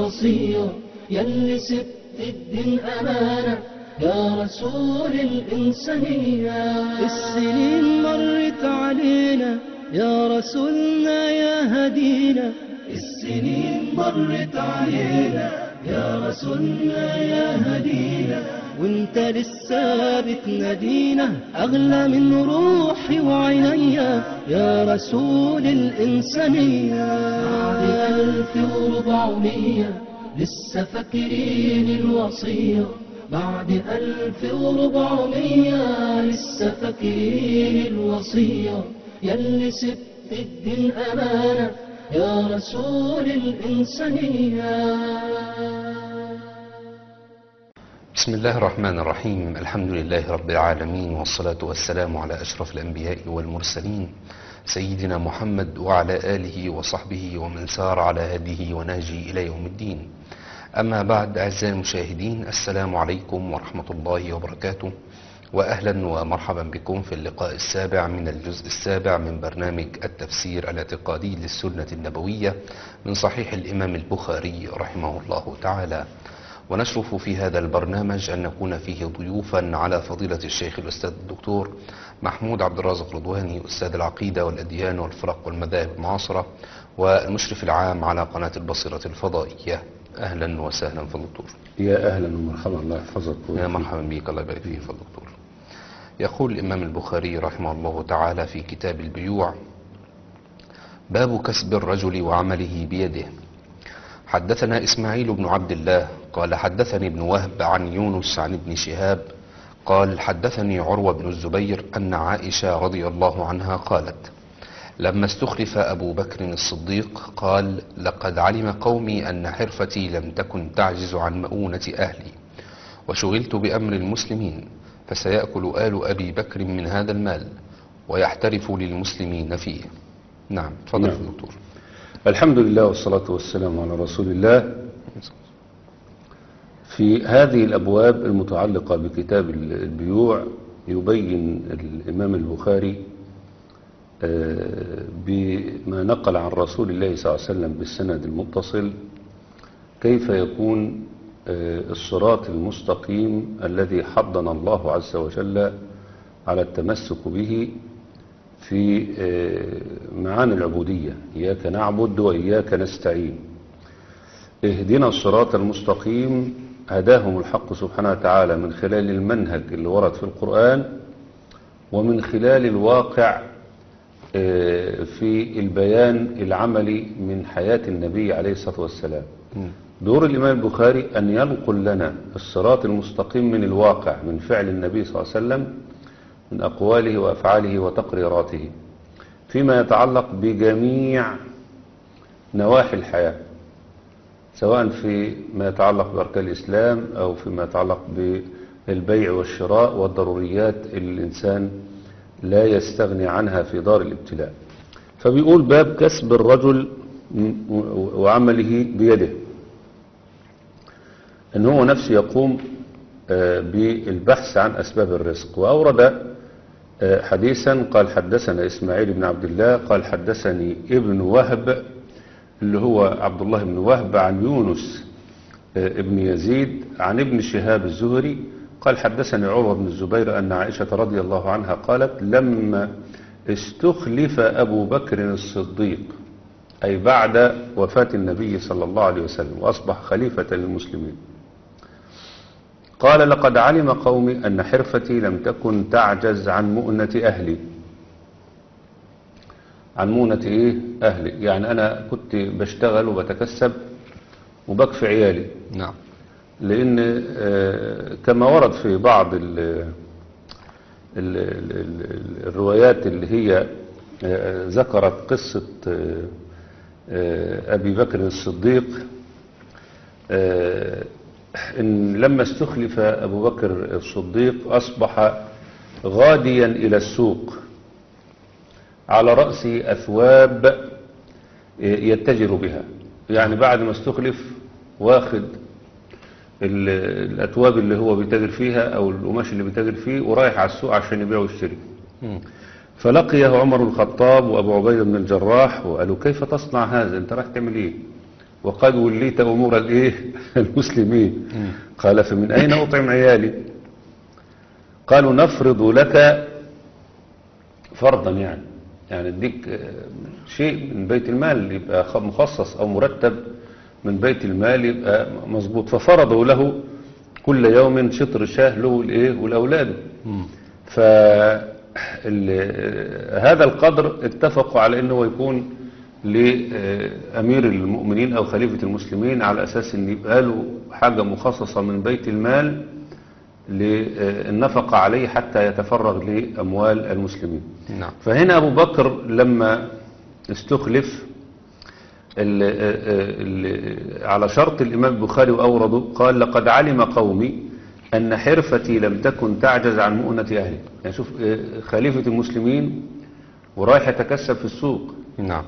الوصية يلي سبت الدين أمانة يا رسول الإنسانية السنين مرت علينا يا رسولنا يا هدينا السنين مرت علينا يا رسولنا يا هدينا وانت لسه بتنادينا اغلى من روحي وعينيا يا رسول الانسانيه بعد الف وربعمية لسه فاكرين الوصيه بعد ألف وربعمية لسه فاكرين الوصية يلي سبت الدين أمانة يا رسول الإنسانية بسم الله الرحمن الرحيم الحمد لله رب العالمين والصلاة والسلام على أشرف الأنبياء والمرسلين سيدنا محمد وعلى آله وصحبه ومن سار على هديه ونهجه إلى يوم الدين أما بعد أعزائي المشاهدين السلام عليكم ورحمة الله وبركاته وأهلا ومرحبا بكم في اللقاء السابع من الجزء السابع من برنامج التفسير الاعتقادي للسنة النبوية من صحيح الإمام البخاري رحمه الله تعالى ونشرف في هذا البرنامج أن نكون فيه ضيوفا على فضيلة الشيخ الأستاذ الدكتور محمود عبد الرازق رضواني أستاذ العقيدة والأديان والفرق والمذاهب المعاصرة والمشرف العام على قناة البصيرة الفضائية أهلا وسهلا في الدكتور يا اهلا ومرحبا الله يحفظك يا مرحبا بك الله يبارك فيك في الدكتور يقول الإمام البخاري رحمه الله تعالى في كتاب البيوع باب كسب الرجل وعمله بيده حدثنا إسماعيل بن عبد الله قال حدثني ابن وهب عن يونس عن ابن شهاب قال حدثني عروة بن الزبير أن عائشة رضي الله عنها قالت لما استخلف أبو بكر الصديق قال لقد علم قومي أن حرفتي لم تكن تعجز عن مؤونة أهلي وشغلت بأمر المسلمين فسيأكل آل أبي بكر من هذا المال ويحترف للمسلمين فيه نعم تفضل نعم. في الدكتور الحمد لله والصلاة والسلام على رسول الله في هذه الأبواب المتعلقة بكتاب البيوع يبين الإمام البخاري آه، بما نقل عن رسول الله صلى الله عليه وسلم بالسند المتصل كيف يكون آه، الصراط المستقيم الذي حضنا الله عز وجل على التمسك به في آه، معاني العبودية إياك نعبد وإياك نستعين اهدنا الصراط المستقيم هداهم الحق سبحانه وتعالى من خلال المنهج اللي ورد في القرآن ومن خلال الواقع آه، في البيان العملي من حياة النبي عليه الصلاة والسلام دور الإمام البخاري أن ينقل لنا الصراط المستقيم من الواقع من فعل النبي صلى الله عليه وسلم من أقواله وأفعاله وتقريراته فيما يتعلق بجميع نواحي الحياة سواء في ما يتعلق بأركان الإسلام أو فيما يتعلق بالبيع والشراء والضروريات اللي الإنسان لا يستغني عنها في دار الابتلاء فبيقول باب كسب الرجل وعمله بيده ان هو نفسه يقوم آه، بالبحث عن أسباب الرزق وأورد آه، حديثا قال حدثنا إسماعيل بن عبد الله قال حدثني ابن وهب اللي هو عبد الله بن وهب عن يونس آه، ابن يزيد عن ابن شهاب الزهري قال حدثني عروة بن الزبير أن عائشة رضي الله عنها قالت لما استخلف أبو بكر الصديق أي بعد وفاة النبي صلى الله عليه وسلم وأصبح خليفة للمسلمين قال لقد علم قومي أن حرفتي لم تكن تعجز عن مؤنة أهلي عن مؤنة إيه أهلي يعني أنا كنت بشتغل وبتكسب وبكفي عيالي نعم لأن آه، كما ورد في بعض ال ال ال ال الروايات اللي هي آه، ذكرت قصة آه، آه، أبي بكر الصديق آه، إن لما استخلف أبو بكر الصديق أصبح غاديا إلى السوق على رأس أثواب آه، يتجر بها يعني بعد ما استخلف واخد ال- الأتواب اللي هو بيتاجر فيها أو القماش اللي بيتاجر فيه ورايح على السوق عشان يبيع ويشتري مم. فلقيه عمر الخطاب وأبو عبيدة بن الجراح وقالوا كيف تصنع هذا أنت رايح تعمل إيه وقد وليت أمور الإيه المسلمين قال فمن أين أطعم عيالي قالوا نفرض لك فرضا يعني يعني اديك آه، شيء من بيت المال يبقى خ- مخصص او مرتب من بيت المال يبقى مظبوط ففرضوا له كل يوم شطر شاه له والايه والاولاد ف ال- هذا القدر اتفقوا على انه يكون لامير المؤمنين او خليفه المسلمين على اساس ان يبقى له حاجه مخصصه من بيت المال للنفقه عليه حتى يتفرغ لاموال المسلمين نعم فهنا أبو بكر لما استخلف ال ال على شرط الإمام البخاري وأورده قال لقد علم قومي أن حرفتي لم تكن تعجز عن مؤنة أهلي يعني شوف آه، خليفة المسلمين ورايح يتكسب في السوق نعم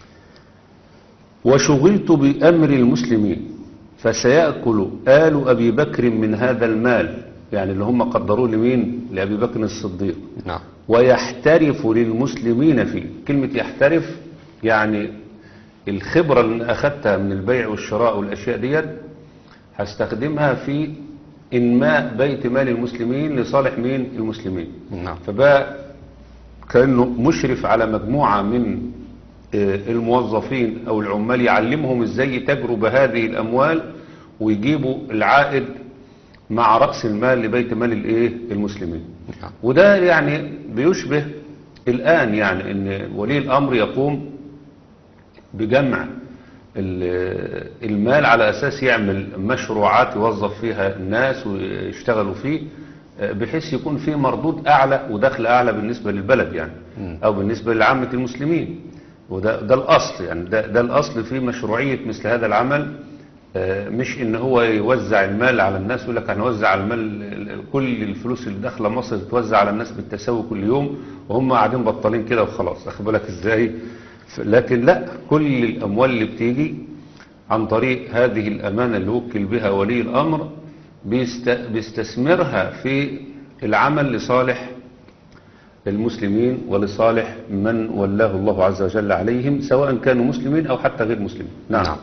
وشغلت بأمر المسلمين فسيأكل آل أبي بكر من هذا المال يعني اللي هم قدروه لمين لأبي بكر الصديق نعم ويحترف للمسلمين فيه كلمة يحترف يعني الخبرة اللي أخذتها من البيع والشراء والأشياء ديت هستخدمها في إنماء بيت مال المسلمين لصالح مين المسلمين نعم فبقى كأنه مشرف على مجموعة من آه، الموظفين أو العمال يعلمهم إزاي يتاجروا بهذه الأموال ويجيبوا العائد مع رأس المال لبيت مال الإيه المسلمين نعم وده يعني بيشبه الآن يعني ان ولي الأمر يقوم بجمع ال- المال على أساس يعمل مشروعات يوظف فيها الناس ويشتغلوا فيه آه، بحيث يكون فيه مردود أعلى ودخل أعلى بالنسبة للبلد يعني أو بالنسبة لعامة المسلمين وده ده الأصل يعني ده, ده الأصل في مشروعية مثل هذا العمل آه، مش ان هو يوزع المال على الناس يقول لك هنوزع المال ال- كل الفلوس اللي داخله مصر تتوزع على الناس بالتساوي كل يوم وهم قاعدين بطالين كده وخلاص اخد بالك ازاي ف- لكن لا كل الاموال اللي بتيجي عن طريق هذه الامانه اللي وكل بها ولي الامر بيست بيستثمرها في العمل لصالح المسلمين ولصالح من ولاه الله عز وجل عليهم سواء كانوا مسلمين او حتى غير مسلمين نعم, نعم.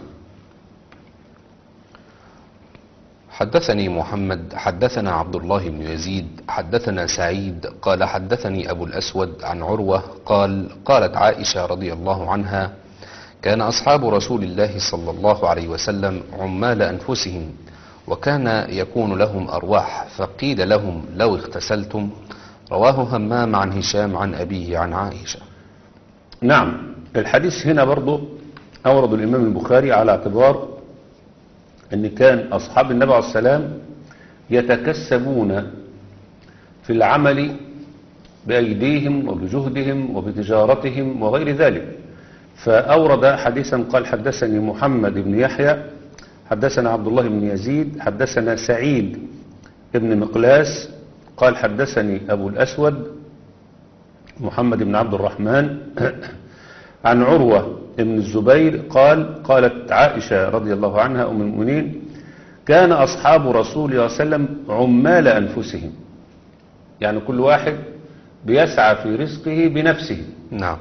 حدثني محمد حدثنا عبد الله بن يزيد حدثنا سعيد قال حدثني أبو الأسود عن عروة قال قالت عائشة رضي الله عنها كان أصحاب رسول الله صلى الله عليه وسلم عمال أنفسهم وكان يكون لهم أرواح فقيل لهم لو اغتسلتم رواه همام عن هشام عن أبيه عن عائشة نعم الحديث هنا برضو أورد الإمام البخاري على اعتبار أن كان أصحاب النبي عليه السلام يتكسبون في العمل بأيديهم وبجهدهم وبتجارتهم وغير ذلك فأورد حديثا قال حدثني محمد بن يحيى حدثنا عبد الله بن يزيد حدثنا سعيد بن مقلاس قال حدثني أبو الأسود محمد بن عبد الرحمن عن عروة بن الزبير قال قالت عائشة رضي الله عنها أم المؤمنين كان أصحاب رسول الله صلى الله عليه وسلم عمال أنفسهم يعني كل واحد بيسعى في رزقه بنفسه نعم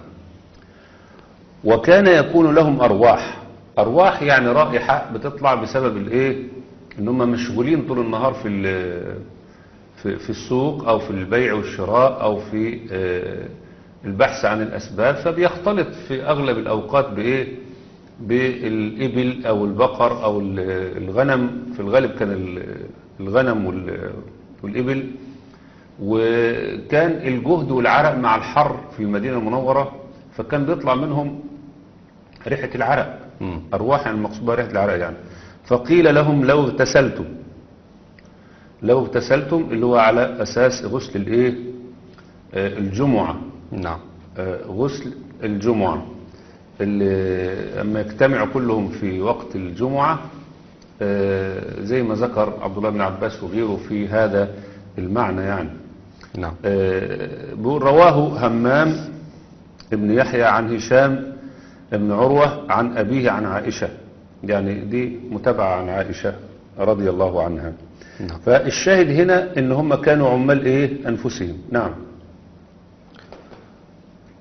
وكان يكون لهم أرواح أرواح يعني رائحة بتطلع بسبب الإيه إن هم مشغولين طول النهار في ال- في في السوق أو في البيع والشراء أو في آه، البحث عن الأسباب فبيختلط في أغلب الأوقات بإيه بالإبل أو البقر أو ال- الغنم في الغالب كان ال- الغنم وال- والإبل وكان الجهد والعرق مع الحر في المدينة المنورة فكان بيطلع منهم ريحة العرق مم. أرواح يعني المقصود بها ريحة العرق يعني فقيل لهم لو اغتسلتم لو اغتسلتم اللي هو على أساس غسل الإيه آه، الجمعة نعم آه، غسل الجمعة اللي أما يجتمعوا كلهم في وقت الجمعة آه، زي ما ذكر عبد الله بن عباس وغيره في هذا المعنى يعني نعم آه، بيقول رواه همام ابن يحيى عن هشام ابن عروة عن أبيه عن عائشة يعني دي متابعة عن عائشة رضي الله عنها نعم. فالشاهد هنا ان هم كانوا عمال ايه انفسهم نعم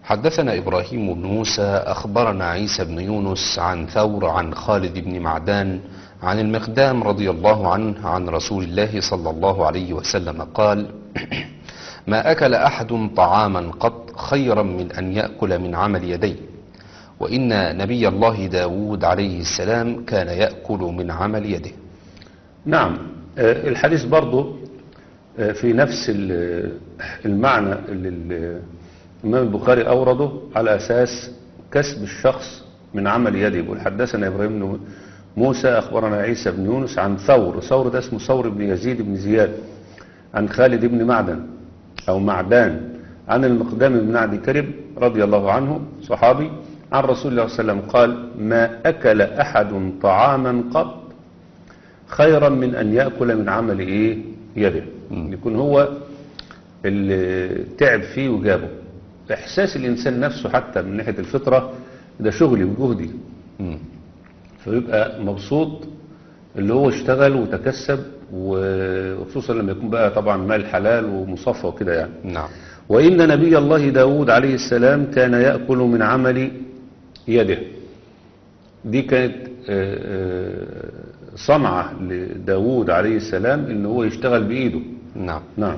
حدثنا إبراهيم بن موسى أخبرنا عيسى بن يونس عن ثور عن خالد بن معدان عن المقدام رضي الله عنه عن رسول الله صلى الله عليه وسلم قال ما أكل أحد طعاما قط خيرا من أن يأكل من عمل يديه وإن نبي الله داود عليه السلام كان يأكل من عمل يده نعم آه، الحديث برضه آه، في نفس ال- المعنى اللي ال- الإمام البخاري أورده على أساس كسب الشخص من عمل يده يقول حدثنا إبراهيم بن موسى أخبرنا عيسى بن يونس عن ثور ثور ده اسمه ثور بن يزيد بن زياد عن خالد بن معدن أو معدان عن المقدام بن عدي كرب رضي الله عنه صحابي عن رسول الله صلى الله عليه وسلم قال ما أكل أحد طعاما قط خيرا من أن يأكل من عمل إيه يده يكون هو اللي تعب فيه وجابه إحساس الإنسان نفسه حتى من ناحية الفطرة ده شغلي وجهدي مم. فيبقى مبسوط اللي هو اشتغل وتكسب وخصوصا لما يكون بقى طبعا مال حلال ومصفى وكده يعني نعم وإن نبي الله داود عليه السلام كان يأكل من عمل يده دي كانت آه، آه، صنعة لداود عليه السلام إن هو يشتغل بإيده نعم نعم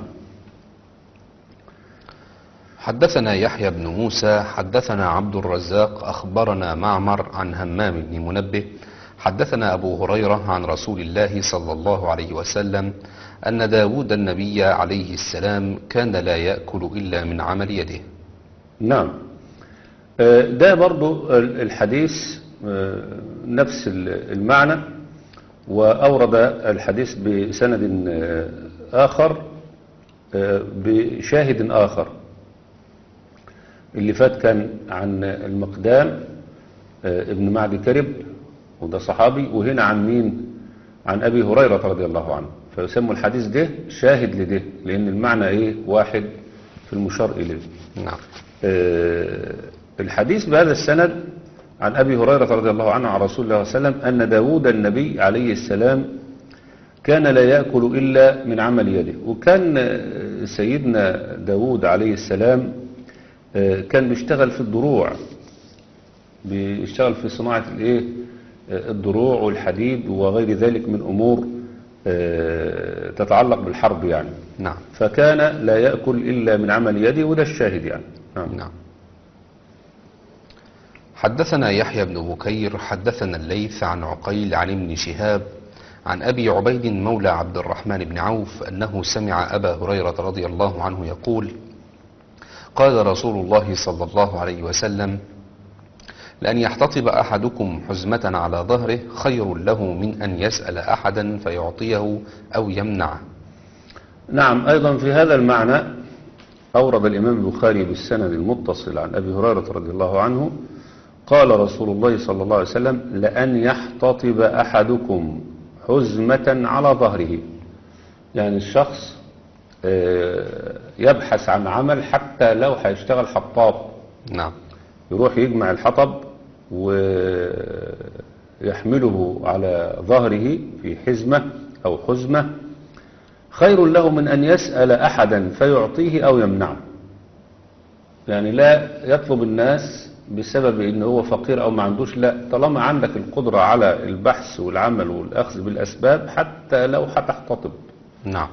حدثنا يحيى بن موسى حدثنا عبد الرزاق أخبرنا معمر عن همام بن منبه حدثنا أبو هريرة عن رسول الله صلى الله عليه وسلم أن داود النبي عليه السلام كان لا يأكل إلا من عمل يده نعم آه، ده برضو ال- الحديث آه، نفس ال- المعنى وأورد الحديث بسند آه، آخر آه، بشاهد آخر اللي فات كان عن المقدام آه، ابن معدي كرب وده صحابي وهنا عن مين عن أبي هريرة رضي الله عنه فيسموا الحديث ده شاهد لده لأن المعنى إيه واحد في المشار إليه نعم آه، الحديث بهذا السند عن أبي هريرة رضي الله عنه عن رسول الله صلى الله عليه وسلم أن داود النبي عليه السلام كان لا يأكل إلا من عمل يده وكان آه، سيدنا داود عليه السلام آه، كان بيشتغل في الدروع بيشتغل في صناعة الايه آه، الدروع والحديد وغير ذلك من أمور آه، تتعلق بالحرب يعني نعم فكان لا يأكل إلا من عمل يده وده الشاهد يعني نعم. نعم حدثنا يحيى بن بكير حدثنا الليث عن عقيل عن ابن شهاب عن أبي عبيد مولى عبد الرحمن بن عوف أنه سمع أبا هريرة رضي الله عنه يقول قال رسول الله صلى الله عليه وسلم لأن يحتطب أحدكم حزمة على ظهره خير له من أن يسأل أحدا فيعطيه أو يمنعه نعم أيضا في هذا المعنى أورد الإمام البخاري بالسند المتصل عن أبي هريرة رضي الله عنه قال رسول الله صلى الله عليه وسلم لأن يحتطب أحدكم حزمة على ظهره يعني الشخص آه، يبحث عن عمل حتى لو هيشتغل حطاب نعم يروح يجمع الحطب ويحمله على ظهره في حزمة أو حزمة خير له من أن يسأل أحدا فيعطيه أو يمنعه يعني لا يطلب الناس بسبب ان هو فقير او ما عندوش لا طالما عندك القدرة على البحث والعمل والاخذ بالاسباب حتى لو هتحتطب نعم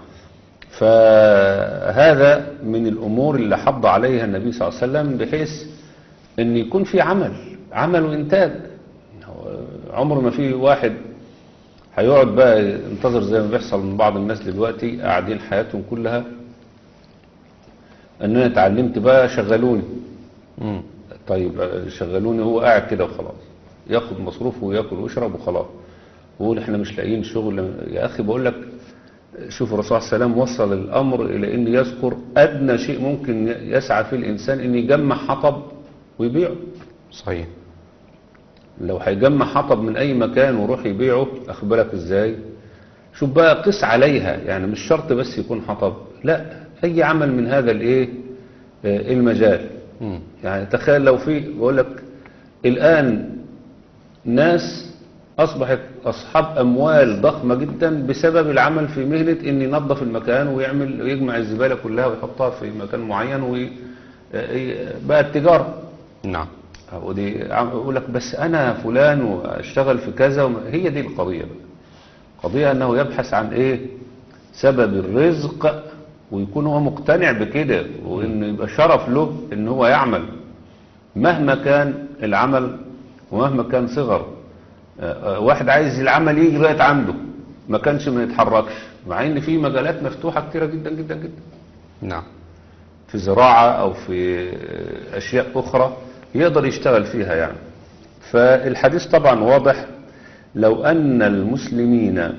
فهذا من الامور اللي حض عليها النبي صلى الله عليه وسلم بحيث ان يكون في عمل عمل وانتاج هو عمر ما في واحد هيقعد بقى ينتظر زي ما بيحصل من بعض الناس دلوقتي قاعدين حياتهم كلها ان انا اتعلمت بقى شغلوني مم. طيب آه، شغلوني هو قاعد كده وخلاص ياخد مصروفه وياكل ويشرب وخلاص ويقول احنا مش لاقيين شغل يا اخي بقول لك شوف الرسول صلى الله عليه وسلم وصل الامر الى ان يذكر ادنى شيء ممكن يسعى فيه الانسان ان يجمع حطب ويبيعه صحيح لو هيجمع حطب من اي مكان ويروح يبيعه اخبرك ازاي شوف بقى قس عليها يعني مش شرط بس يكون حطب لا اي عمل من هذا الايه آه، المجال مم. يعني تخيل لو في بقول لك الآن ناس أصبحت أصحاب أموال ضخمة جدا بسبب العمل في مهنة إن ينظف المكان ويعمل ويجمع الزبالة كلها ويحطها في مكان معين آه، بقت تجارة نعم ودي عم- يقول لك بس انا فلان واشتغل في كذا وما- هي دي القضية بقى قضية انه يبحث عن ايه سبب الرزق ويكون هو مقتنع بكده وان يبقى شرف له ان هو يعمل مهما كان العمل ومهما كان صغر آه، آه، واحد عايز العمل يجي لغايه عنده ما كانش ما يتحركش مع ان في مجالات مفتوحة كتيرة جدا جدا جدا نعم في زراعة أو في أشياء أخرى يقدر يشتغل فيها يعني فالحديث طبعا واضح لو أن المسلمين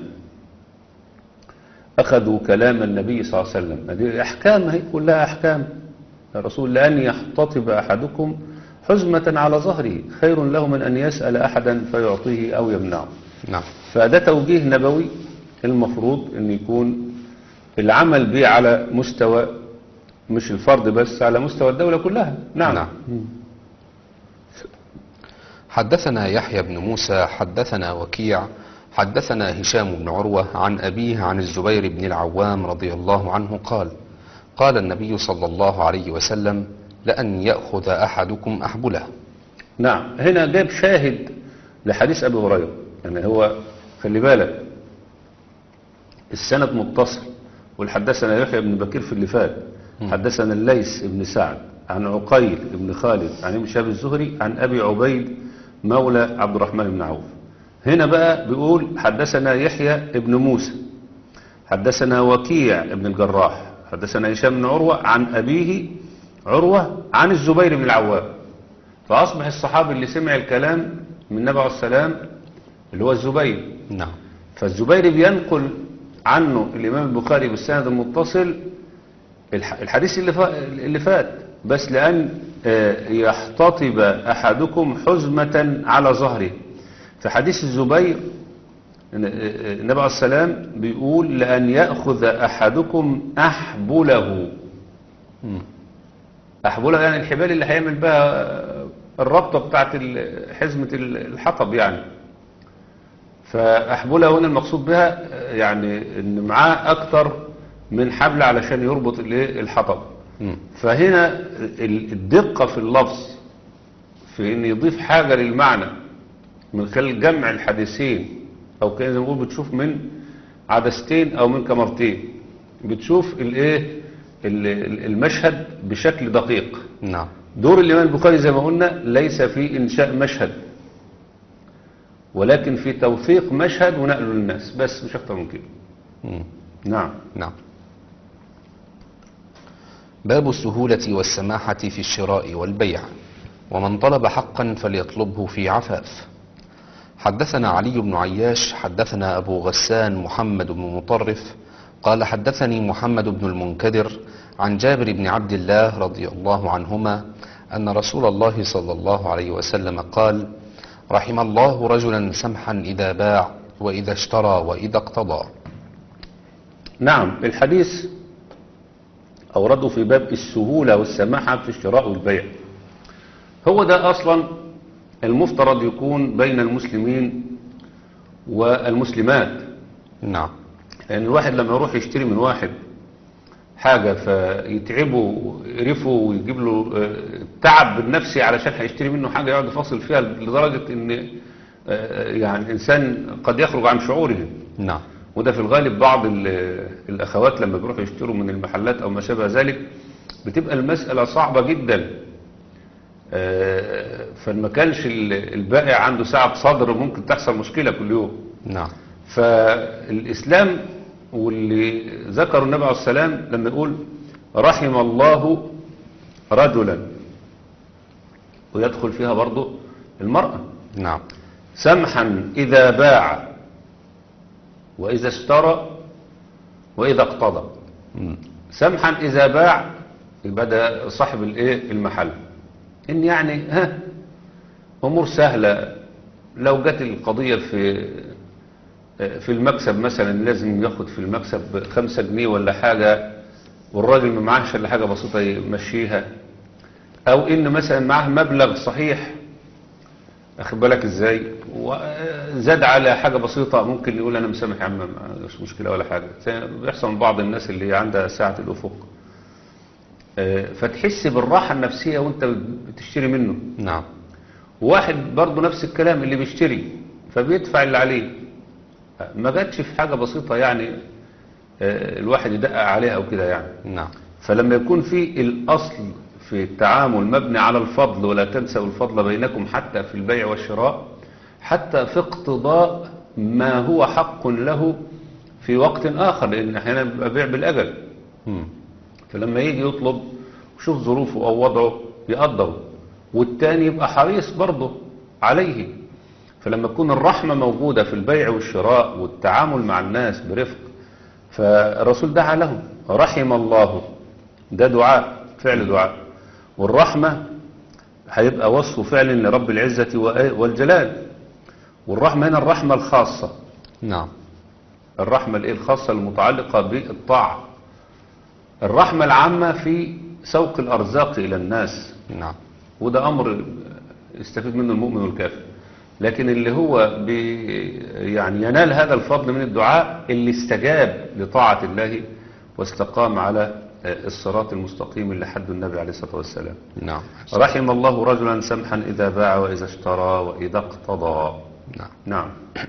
أخذوا كلام النبي صلى الله عليه وسلم هذه أحكام هي كلها أحكام الرسول لأن يحتطب أحدكم حزمة على ظهره خير له من أن يسأل أحدا فيعطيه أو يمنعه نعم فده توجيه نبوي المفروض أن يكون العمل به على مستوى مش الفرد بس على مستوى الدولة كلها نعم, نعم. حدثنا يحيى بن موسى حدثنا وكيع حدثنا هشام بن عروة عن أبيه عن الزبير بن العوام رضي الله عنه قال قال النبي صلى الله عليه وسلم لأن يأخذ أحدكم أحبله نعم هنا جاب شاهد لحديث أبي هريرة يعني هو خلي بالك السند متصل والحدثنا يحيى بن بكير في اللي فات حدثنا الليث بن سعد عن عقيل بن خالد عن ابن شهاب الزهري عن أبي عبيد مولى عبد الرحمن بن عوف هنا بقى بيقول حدثنا يحيى بن موسى حدثنا وكيع بن الجراح حدثنا هشام بن عروة عن أبيه عروة عن الزبير بن العوام فأصبح الصحابي اللي سمع الكلام من النبي عليه السلام اللي هو الزبير نعم فالزبير بينقل عنه الإمام البخاري بالسند المتصل الح- الحديث اللي فا- اللي فات بس لأن آه، يحتطب أحدكم حزمة على ظهره في حديث الزبير إن- آه، النبي عليه السلام بيقول لأن يأخذ أحدكم أحبله مم. أحبله يعني الحبال اللي هيعمل بها الربطة بتاعت ال- حزمة ال- الحطب يعني فأحبله هنا المقصود بها آه، يعني إن معاه أكتر من حبل علشان يربط الإيه؟ الحطب مم. فهنا ال- الدقة في اللفظ في ان يضيف حاجة للمعنى من خلال جمع الحديثين او كان زي ما بنقول بتشوف من عدستين او من كمرتين بتشوف الايه ال- ال- المشهد بشكل دقيق نعم دور الامام البخاري زي ما قلنا ليس في انشاء مشهد ولكن في توثيق مشهد ونقله للناس بس مش اكتر من كده مم. نعم نعم باب السهولة والسماحة في الشراء والبيع ومن طلب حقا فليطلبه في عفاف حدثنا علي بن عياش حدثنا أبو غسان محمد بن مطرف قال حدثني محمد بن المنكدر عن جابر بن عبد الله رضي الله عنهما أن رسول الله صلى الله عليه وسلم قال رحم الله رجلا سمحا إذا باع وإذا اشترى وإذا اقتضى نعم الحديث أورده في باب السهولة والسماحة في الشراء والبيع هو ده أصلا المفترض يكون بين المسلمين والمسلمات نعم لأن الواحد لما يروح يشتري من واحد حاجة فيتعبه ويقرفه ويجيب له آه، تعب بالنفسي علشان هيشتري منه حاجة يقعد يفاصل فيها لدرجة ان آه، يعني الإنسان قد يخرج عن شعوره نعم وده في الغالب بعض ال- الأخوات لما بيروحوا يشتروا من المحلات أو ما شابه ذلك بتبقى المسألة صعبة جدا آه، فما كانش ال- البائع عنده سعة صدر ممكن تحصل مشكلة كل يوم نعم فالإسلام واللي ذكر النبي عليه السلام لما يقول رحم الله رجلا ويدخل فيها برضه المرأة نعم سمحا إذا باع وإذا اشترى وإذا اقتضى مم. سمحا إذا باع يبقى ده صاحب الايه المحل إن يعني ها أمور سهلة لو جت القضية في في المكسب مثلا لازم ياخد في المكسب خمسة جنيه ولا حاجة والراجل ما معاهش الا حاجة بسيطة يمشيها أو إن مثلا معاه مبلغ صحيح أخد بالك إزاي وزاد على حاجة بسيطة ممكن يقول أنا مسامح يا عم مش مشكلة ولا حاجة زي بيحصل من بعض الناس اللي عندها ساعة الأفق آه، فتحس بالراحة النفسية وانت بتشتري منه نعم واحد برضه نفس الكلام اللي بيشتري فبيدفع اللي عليه ما جاتش في حاجة بسيطة يعني آه، الواحد يدقق عليها او كده يعني نعم فلما يكون في الأصل في التعامل مبني على الفضل ولا تنسوا الفضل بينكم حتى في البيع والشراء حتى في اقتضاء ما هو حق له في وقت آخر لأن أحيانا بيبقى بيع بالأجل مم. فلما يجي يطلب وشوف ظروفه أو وضعه يقدره والتاني يبقى حريص برضه عليه فلما تكون الرحمة موجودة في البيع والشراء والتعامل مع الناس برفق فالرسول دعا لهم رحم الله ده دعاء فعل دعاء والرحمة هيبقى وصف فعل لرب العزة وإيه؟ والجلال والرحمة هنا الرحمة الخاصة نعم الرحمة الإيه الخاصة المتعلقة بالطاعة الرحمة العامة في سوق الأرزاق إلى الناس نعم وده أمر يستفيد منه المؤمن والكافر لكن اللي هو بي يعني ينال هذا الفضل من الدعاء اللي استجاب لطاعة الله واستقام على الصراط المستقيم اللي حد النبي عليه الصلاة والسلام نعم رحم الله رجلا سمحا إذا باع وإذا اشترى وإذا اقتضى نعم نعم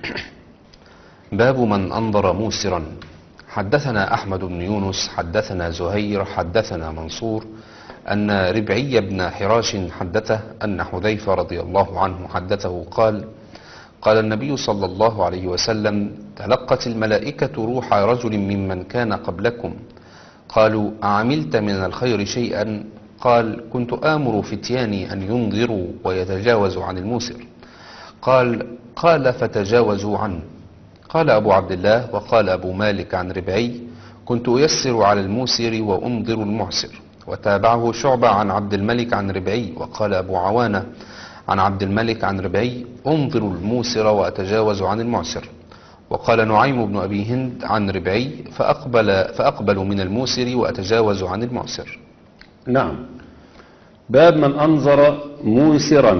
باب من أنظر موسرا حدثنا أحمد بن يونس حدثنا زهير حدثنا منصور أن ربعي بن حراش حدثه أن حذيفة رضي الله عنه حدثه قال قال النبي صلى الله عليه وسلم تلقت الملائكة روح رجل ممن كان قبلكم قالوا أعملت من الخير شيئا قال كنت آمر فتياني أن ينظروا ويتجاوزوا عن الموسر قال قال فتجاوزوا عنه قال أبو عبد الله وقال أبو مالك عن ربعي كنت أيسر على الموسر وأنظر المعسر وتابعه شعبة عن عبد الملك عن ربعي وقال أبو عوانة عن عبد الملك عن ربعي أنظر الموسر وأتجاوز عن المعسر وقال نعيم بن أبي هند عن ربعي فأقبل, فأقبل من الموسر وأتجاوز عن المعسر نعم باب من أنظر موسرا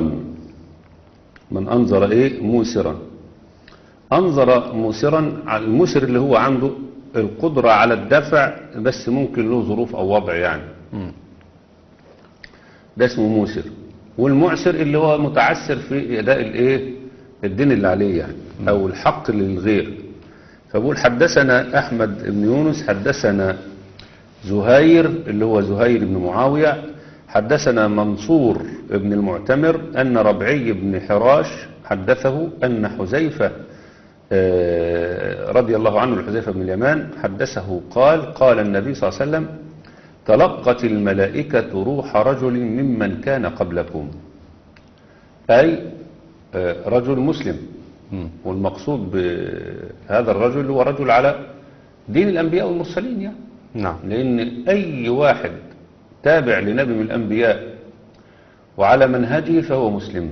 من أنظر إيه موسرا أنظر موسرا على الموسر اللي هو عنده القدرة على الدفع بس ممكن له ظروف أو وضع يعني مم. ده اسمه موسر والمعسر اللي هو متعسر في أداء الإيه الدين اللي عليه يعني أو الحق للغير فبقول حدثنا أحمد بن يونس حدثنا زهير اللي هو زهير بن معاوية حدثنا منصور بن المعتمر أن ربعي بن حراش حدثه أن حذيفة آه، رضي الله عنه حذيفة بن اليمان حدثه قال قال النبي صلى الله عليه وسلم تلقت الملائكة روح رجل ممن كان قبلكم أي آه، رجل مسلم مم. والمقصود بهذا الرجل هو رجل على دين الأنبياء والمرسلين يعني نعم لأن أي واحد تابع لنبي من الأنبياء وعلى منهجه فهو مسلم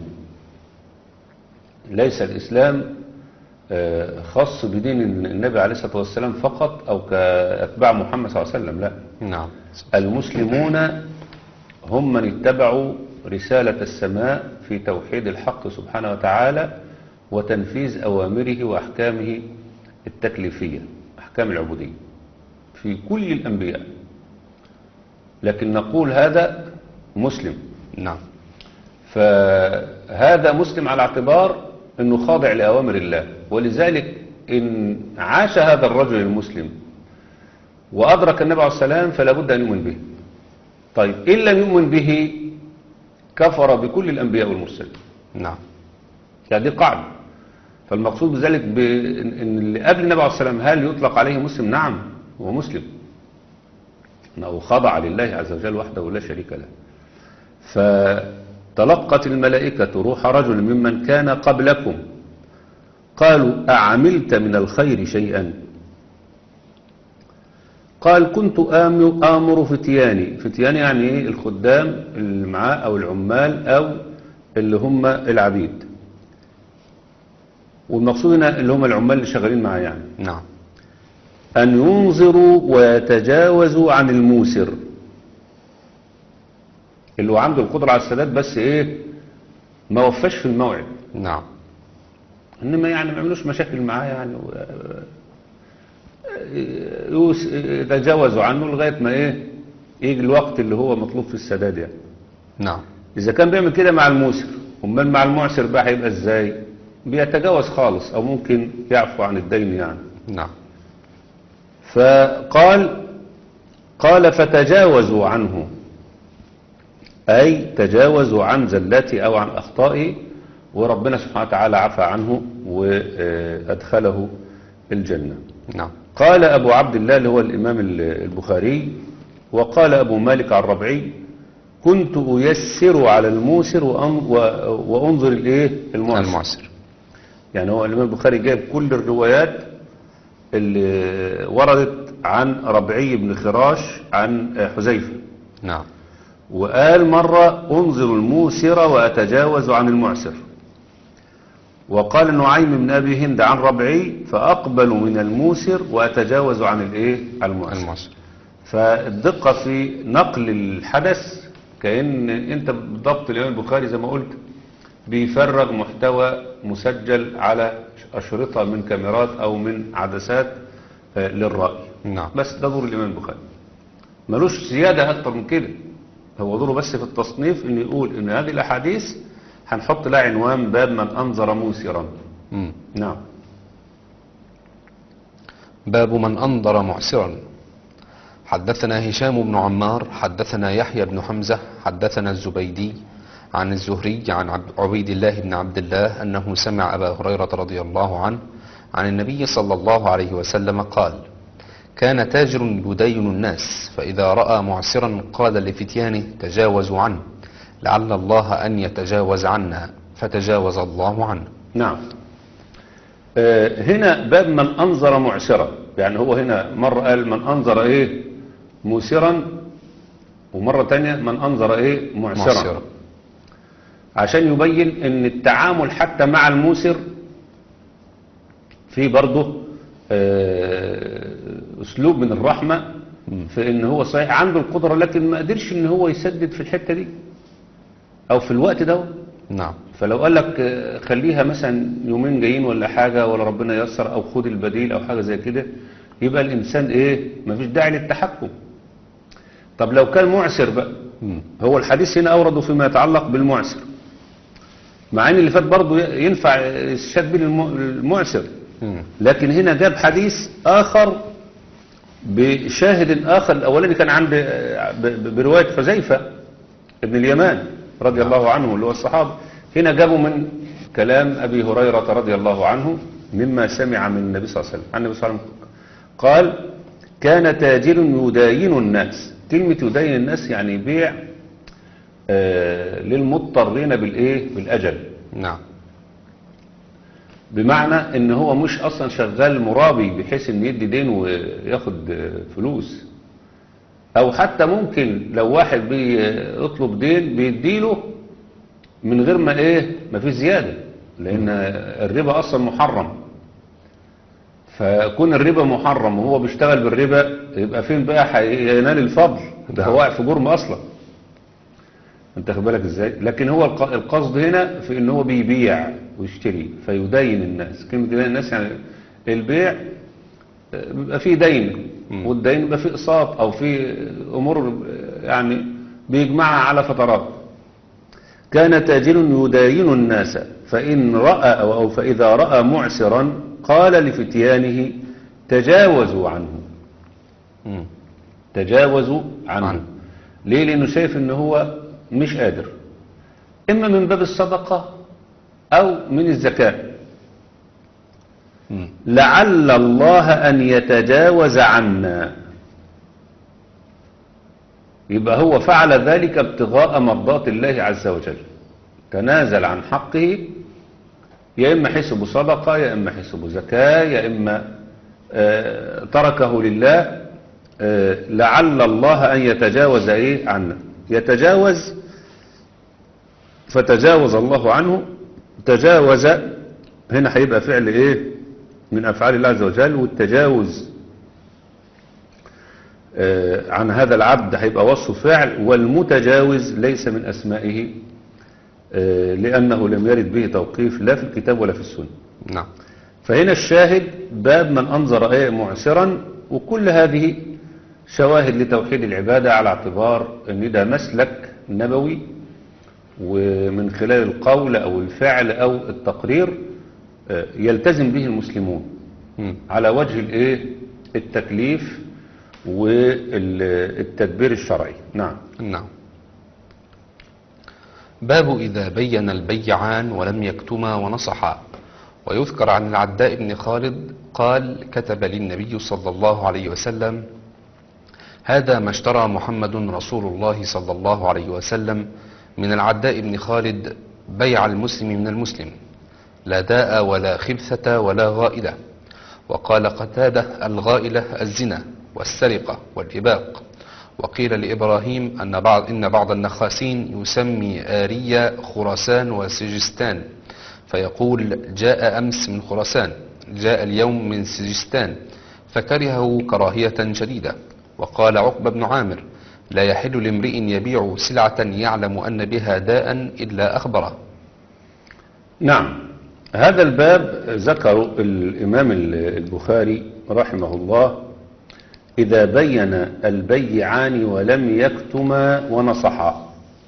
ليس الإسلام آه، خاص بدين النبي عليه الصلاة والسلام فقط أو كأتباع محمد صلى الله عليه وسلم لا نعم المسلمون هم من اتبعوا رسالة السماء في توحيد الحق سبحانه وتعالى وتنفيذ أوامره وأحكامه التكليفية أحكام العبودية في كل الأنبياء لكن نقول هذا مسلم نعم فهذا مسلم على اعتبار أنه خاضع لأوامر الله ولذلك إن عاش هذا الرجل المسلم وأدرك النبي عليه السلام فلا بد أن يؤمن به طيب إن لم يؤمن به كفر بكل الأنبياء والمرسلين نعم يعني دي قاعدة فالمقصود بذلك بإن إن اللي قبل النبي عليه السلام هل يطلق عليه مسلم نعم هو مسلم أنه خضع لله عز وجل وحده لا شريك له فتلقت الملائكة روح رجل ممن كان قبلكم قالوا أعملت من الخير شيئا قال كنت آمر, آمر فتياني فتياني يعني إيه؟ الخدام اللي معاه أو العمال أو اللي هم العبيد والمقصود هنا اللي هم العمال اللي شغالين معاه يعني نعم أن ينظروا ويتجاوزوا عن الموسر اللي هو عنده القدرة على السداد بس إيه ما وفاش في الموعد نعم إنما يعني ما يعملوش مشاكل معاه يعني و- يوس- يتجاوزوا عنه لغاية ما إيه يجي الوقت اللي هو مطلوب في السداد يعني نعم إذا كان بيعمل كده مع الموسر أمال مع المعسر بقى هيبقى إزاي بيتجاوز خالص أو ممكن يعفو عن الدين يعني نعم فقال قال فتجاوزوا عنه أي تجاوزوا عن زلته أو عن أخطائه وربنا سبحانه وتعالى عفى عنه وأدخله الجنة نعم قال أبو عبد الله اللي هو الإمام البخاري وقال أبو مالك عن ربعي كنت أيسر على الموسر وأن- و- وأنظر الإيه المعسر المعسر يعني هو الإمام البخاري جايب كل الروايات اللي وردت عن ربعي بن خراش عن حذيفة نعم وقال مرة أنظر الموسر وأتجاوز عن المعسر وقال نعيم بن أبي هند عن ربعي فأقبل من الموسر وأتجاوز عن الإيه المعسر المعسر فالدقة في نقل الحدث كأن أنت بالضبط الإمام البخاري زي ما قلت بيفرغ محتوى مسجل على أشرطة من كاميرات أو من عدسات آه، للرأي نعم بس ده دور الإمام البخاري ملوش زيادة أكتر من كده هو دوره بس في التصنيف إنه يقول إن هذه الأحاديث هنحط لها عنوان باب من أنظر موسرا مم. نعم باب من أنظر معسرا حدثنا هشام بن عمار حدثنا يحيى بن حمزة حدثنا الزبيدي عن الزهري عن عب- عبيد الله بن عبد الله أنه سمع أبا هريرة رضي الله عنه عن النبي صلى الله عليه وسلم قال كان تاجر يدين الناس فإذا رأى معسرا قال لفتيانه تجاوزوا عنه لعل الله أن يتجاوز عنا فتجاوز الله عنه نعم آه، هنا باب من أنظر معسرا يعني هو هنا مرة قال من أنظر إيه موسرا ومرة تانية من أنظر إيه معسرا, معسرا عشان يبين ان التعامل حتى مع الموسر في برضه آه، اسلوب من الرحمة في ان هو صحيح عنده القدرة لكن ما قدرش ان هو يسدد في الحتة دي او في الوقت ده نعم فلو قال لك آه، خليها مثلا يومين جايين ولا حاجة ولا ربنا ييسر او خد البديل او حاجة زي كده يبقى الانسان ايه مفيش داعي للتحكم طب لو كان معسر بقى مم. هو الحديث هنا أورده فيما يتعلق بالمعسر مع ان اللي فات برضه ينفع الشك بين الم- المعسر مم. لكن هنا جاب حديث آخر بشاهد آخر الأولاني كان عند ب- ب- برواية حذيفة ابن اليمان رضي الله عنه اللي هو الصحابي هنا جابوا من كلام أبي هريرة رضي الله عنه مما سمع من النبي صلى الله عليه وسلم عن النبي صلى الله عليه وسلم قال كان تاجر يداين الناس كلمة يداين الناس يعني يبيع آه، للمضطرين بالإيه بالأجل نعم بمعنى ان هو مش اصلا شغال مرابي بحيث ان يدي دين وياخد آه، فلوس او حتى ممكن لو واحد بيطلب دين بيديله من غير ما ايه ما فيش زيادة لان الربا اصلا محرم فكون الربا محرم وهو بيشتغل بالربا يبقى فين بقى هينال الفضل ده هو واقع في جرم اصلا انت خد بالك ازاي لكن هو الق- القصد هنا في ان هو بيبيع ويشتري فيدين الناس كلمه يدين الناس يعني البيع آه، بيبقى فيه دين مم. والدين بيبقى فيه اقساط او فيه امور آه، يعني بيجمعها على فترات كان تاجر يداين الناس فإن رأى أو أو فإذا رأى معسرا قال لفتيانه تجاوزوا عنه مم. تجاوزوا عنه عنه. ليه لأنه شايف أنه هو مش قادر إما من باب الصدقة أو من الزكاة مم. لعل الله أن يتجاوز عنا يبقى هو فعل ذلك ابتغاء مرضات الله عز وجل تنازل عن حقه يا إما حسب صدقة يا إما حسب زكاة يا إما آه، تركه لله آه، لعل الله أن يتجاوز إيه عنا يتجاوز فتجاوز الله عنه تجاوز هنا هيبقى فعل إيه من أفعال الله عز وجل والتجاوز آه، عن هذا العبد هيبقى وصف فعل والمتجاوز ليس من أسمائه آه، لأنه لم يرد به توقيف لا في الكتاب ولا في السنة نعم فهنا الشاهد باب من أنظر إيه معسرا وكل هذه شواهد لتوحيد العبادة على اعتبار ان ده مسلك نبوي ومن خلال القول او الفعل او التقرير آه، يلتزم به المسلمون مم. على وجه الايه التكليف والتدبير الشرعي نعم نعم باب إذا بين البيعان ولم يكتما ونصحا ويذكر عن العداء بن خالد قال كتب للنبي صلى الله عليه وسلم هذا ما اشترى محمد رسول الله صلى الله عليه وسلم من العداء بن خالد بيع المسلم من المسلم لا داء ولا خبثة ولا غائلة وقال قتادة الغائلة الزنا والسرقة والإباق وقيل لإبراهيم أن بعض إن بعض النخاسين يسمي آريا خراسان وسجستان فيقول جاء أمس من خراسان جاء اليوم من سجستان فكرهه كراهية شديدة وقال عقبة بن عامر لا يحل لامرئ يبيع سلعة يعلم أن بها داء إلا أخبره نعم هذا الباب ذكر الإمام البخاري رحمه الله إذا بين البيعان ولم يكتما ونصحا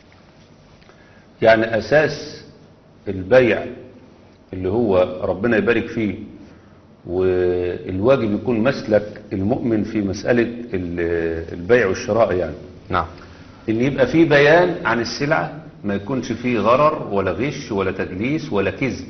يعني أساس البيع اللي هو ربنا يبارك فيه والواجب يكون مسلك المؤمن في مسألة ال- البيع والشراء يعني نعم ان يبقى فيه بيان عن السلعة ما يكونش فيه غرر ولا غش ولا تدليس ولا كذب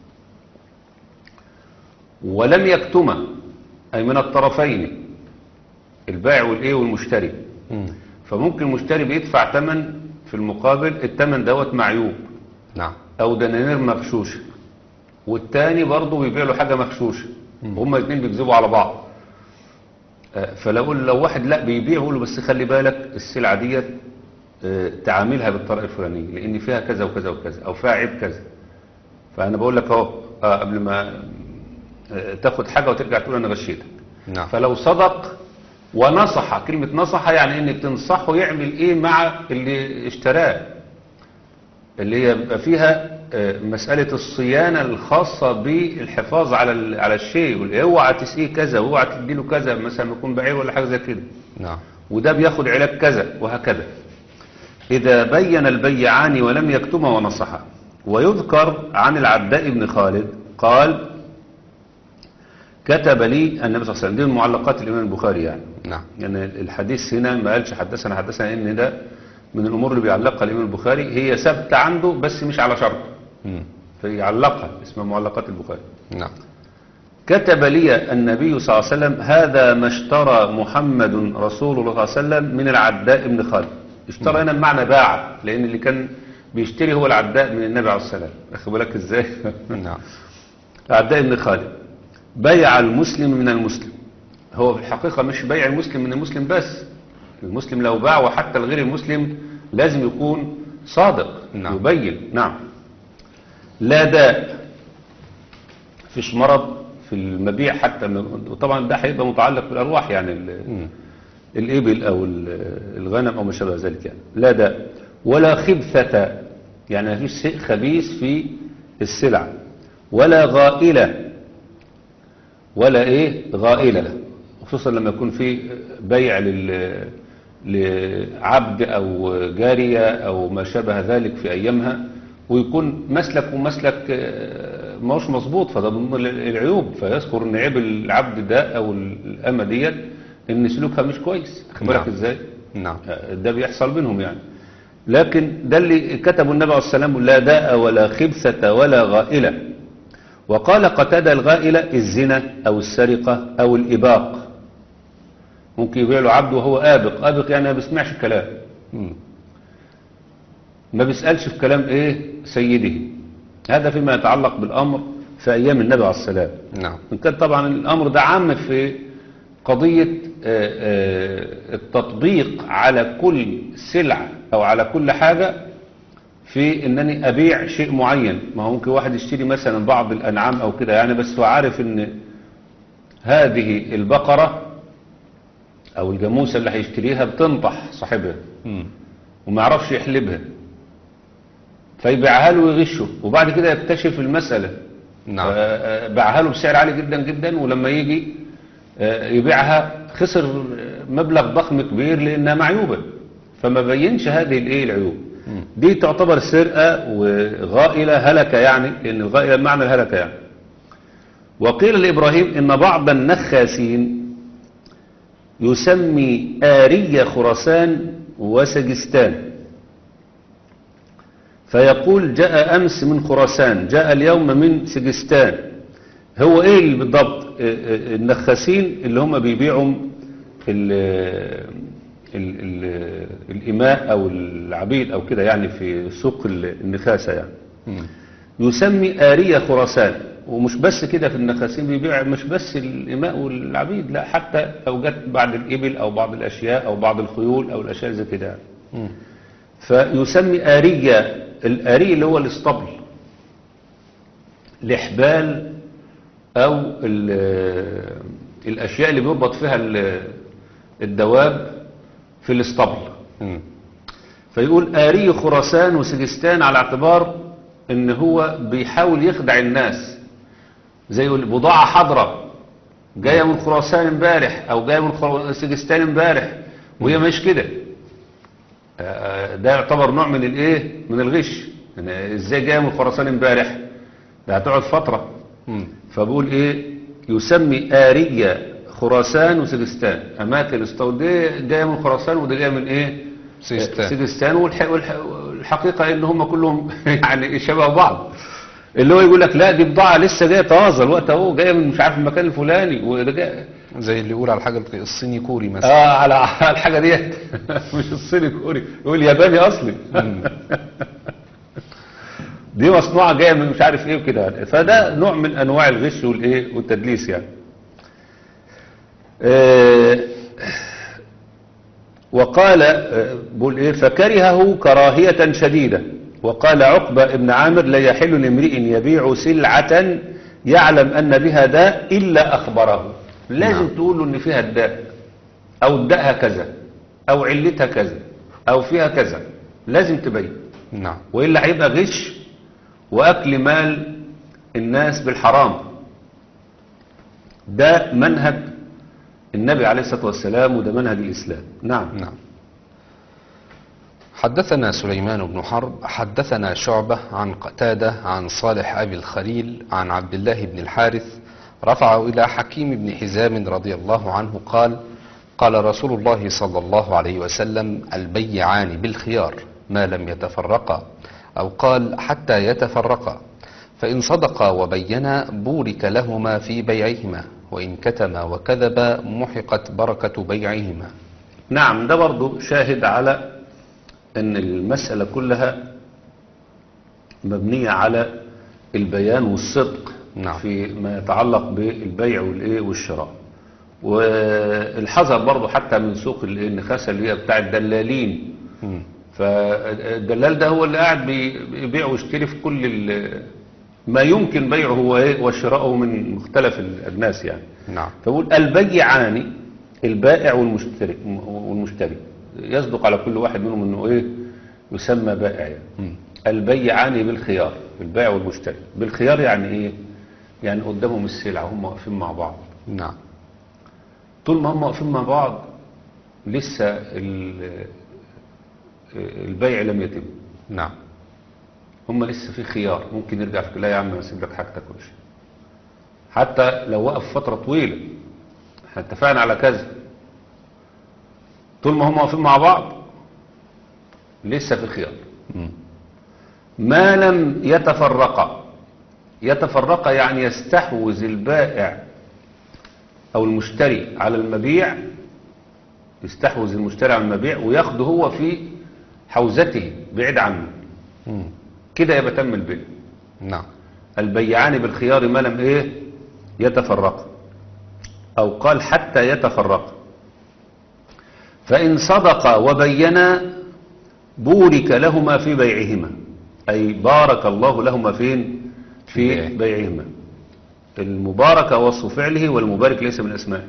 ولم يكتما أي من الطرفين البائع والايه والمشتري مم. فممكن المشتري بيدفع ثمن في المقابل الثمن دوت معيوب نعم او دنانير مغشوشه والتاني برضه بيبيع له حاجه مغشوشه هما الاثنين بيكذبوا على بعض آه، فلو لو واحد لا بيبيع يقول له بس خلي بالك السلعه ديت آه، تعاملها بالطريقه الفلانيه لان فيها كذا وكذا وكذا او فيها عيب كذا فانا بقول لك اهو آه، قبل ما آه، تاخد حاجه وترجع تقول انا غشيتك نعم فلو صدق ونصح كلمة نصح يعني انك تنصحه يعمل ايه مع اللي اشتراه اللي هي بيبقى فيها آه، مسألة الصيانة الخاصة بالحفاظ على ال- على الشيء يقول اوعى تسقيه كذا واوعى تديله كذا مثلا يكون بعير ولا حاجة زي كده نعم وده بياخد علاج كذا وهكذا إذا بين البيعان ولم يكتما ونصحا ويذكر عن العداء بن خالد قال كتب لي النبي صلى الله عليه وسلم دي من معلقات الإمام البخاري يعني نعم يعني الحديث هنا ما قالش حدثنا حدثنا ان ده من الامور اللي بيعلقها الامام البخاري هي ثابته عنده بس مش على شرط مم. فيعلقها اسمها معلقات البخاري نعم كتب لي النبي صلى الله عليه وسلم هذا ما اشترى محمد رسول الله صلى الله عليه وسلم من العداء بن خالد اشترى هنا بمعنى باع لان اللي كان بيشتري هو العداء من النبي عليه السلام اخد بالك ازاي نعم العداء بن خالد بيع المسلم من المسلم هو في الحقيقة مش بيع المسلم من المسلم بس المسلم لو باع وحتى الغير المسلم لازم يكون صادق نعم. يبين نعم لا داء فيش مرض في المبيع حتى وطبعا ده هيبقى متعلق بالأرواح يعني ال- مم. الإبل أو ال- الغنم أو ما شابه ذلك يعني لا داء ولا خبثة يعني ما فيش شيء خبيث في السلع ولا غائلة ولا إيه غائلة خصوصا لما يكون في بيع لل لعبد أو جارية أو ما شابه ذلك في أيامها ويكون مسلك ومسلك آه، ما هوش مظبوط فده من ضمن العيوب فيذكر ان عيب العبد ده او الامه ديت ان سلوكها مش كويس خد بالك نعم. ازاي نعم ده بيحصل بينهم يعني لكن ده اللي كتبه النبي عليه السلام لا داء ولا خبثة ولا غائلة وقال قتادة الغائلة الزنا أو السرقة أو الإباق ممكن يبيع له عبد وهو آبق آبق يعني ما بيسمعش كلام مم. ما بيسألش في كلام إيه سيده هذا فيما يتعلق بالأمر في أيام النبي عليه السلام نعم وإن كان طبعا الأمر ده عام في قضية آه، آه، التطبيق على كل سلعة أو على كل حاجة في أنني أبيع شيء معين ما هو ممكن واحد يشتري مثلا بعض الأنعام أو كده يعني بس هو عارف أن هذه البقرة أو الجاموسة اللي هيشتريها بتنطح صاحبها مم. وما يعرفش يحلبها فيبيعها له ويغشه وبعد كده يكتشف المسألة نعم آه، باعها له بسعر عالي جدا جدا ولما يجي آه، يبيعها خسر مبلغ ضخم كبير لانها معيوبة فما بينش هذه الايه العيوب دي تعتبر سرقة وغائلة هلكة يعني لان الغائلة بمعنى الهلكة يعني وقيل لإبراهيم إن بعض النخاسين يسمي آرية خراسان وسجستان فيقول جاء أمس من خراسان جاء اليوم من سجستان هو إيه اللي بالضبط آه، آه، النخاسين اللي هم بيبيعوا ال ال ال الإماء أو العبيد أو كده يعني في سوق النخاسة يعني مم. يسمي آرية خراسان ومش بس كده في النخاسين بيبيع مش بس الإماء والعبيد لا حتى لو جت بعض الإبل أو بعض الأشياء أو بعض الخيول أو الأشياء زي كده مم. فيسمي آرية الآري اللي هو الاسطبل الإحبال أو ال- الأشياء اللي بيربط فيها ال- الدواب في الاسطبل مم. فيقول آري خراسان وسجستان على اعتبار ان هو بيحاول يخدع الناس زي يقول بضاعة حضرة جاية من خراسان امبارح او جاية من خر- سجستان امبارح وهي مش كده آه، ده يعتبر نوع من الايه من الغش يعني ازاي جاية من خراسان امبارح ده هتقعد فترة مم. فبقول ايه يسمي آرية خراسان وسجستان اماكن استو دي جايه من خراسان ودي جايه من ايه سجستان. سجستان والح... والح... والحقيقه ان هم كلهم يعني شبه بعض اللي هو يقول لك لا دي بضاعه لسه جايه طازه الوقت اهو جايه من مش عارف المكان الفلاني وده جاي زي اللي يقول على الحاجة الصيني كوري مثلا اه على على الحاجه ديت مش الصيني كوري يقول ياباني اصلي دي مصنوعه جايه من مش عارف ايه وكده فده نوع من انواع الغش والايه والتدليس يعني آه، وقال آه، بقول ايه فكرهه كراهية شديدة وقال عقبة ابن عامر لا يحل لامرئ يبيع سلعة يعلم أن بها داء إلا أخبره لازم نعم. تقول له إن فيها الداء أو الداءها كذا أو علتها كذا أو فيها كذا لازم تبين نعم وإلا هيبقى غش وأكل مال الناس بالحرام ده منهج النبي عليه الصلاة والسلام وده منهج الإسلام نعم نعم حدثنا سليمان بن حرب حدثنا شعبة عن قتادة عن صالح أبي الخليل عن عبد الله بن الحارث رفعه إلى حكيم بن حزام رضي الله عنه قال قال رسول الله صلى الله عليه وسلم البيعان بالخيار ما لم يتفرقا أو قال حتى يتفرقا فإن صدقا وبينا بورك لهما في بيعهما وإن كتما وكذبا محقت بركة بيعهما نعم ده برضو شاهد على ان المسألة كلها مبنية على البيان والصدق نعم. في ما يتعلق بالبيع والايه والشراء والحذر برضو حتى من سوق ال- النخاسة اللي هي بتاع الدلالين مم. فالدلال ده هو اللي قاعد بي- بيبيع ويشتري في كل ال- ما يمكن بيعه هو ايه وشراءه من مختلف الأجناس يعني نعم فبقول البيعان البائع والمشتري والمشتري يصدق على كل واحد منهم انه ايه يسمى بائع يعني. مم. البيعان بالخيار البائع والمشتري بالخيار يعني ايه يعني قدامهم السلعة هم واقفين مع بعض نعم طول ما هم واقفين مع بعض لسه ال- البيع لم يتم نعم هم لسه في خيار ممكن يرجع في لا يا عم اسيب لك حاجتك وش حتى لو وقف فترة طويلة احنا اتفقنا على كذا طول ما هم واقفين مع بعض لسه في خيار مم. ما لم يتفرقا يتفرقا يعني يستحوذ البائع او المشتري على المبيع يستحوذ المشتري على المبيع وياخده هو في حوزته بعيد عنه مم. كده يبقى تم البيع نعم البيعان بالخيار ما لم ايه يتفرقا او قال حتى يتفرقا فان صدقا وبينا بورك لهما في بيعهما اي بارك الله لهما فين في بيعه. بيعهما المباركة وصف فعله والمبارك ليس من اسمائه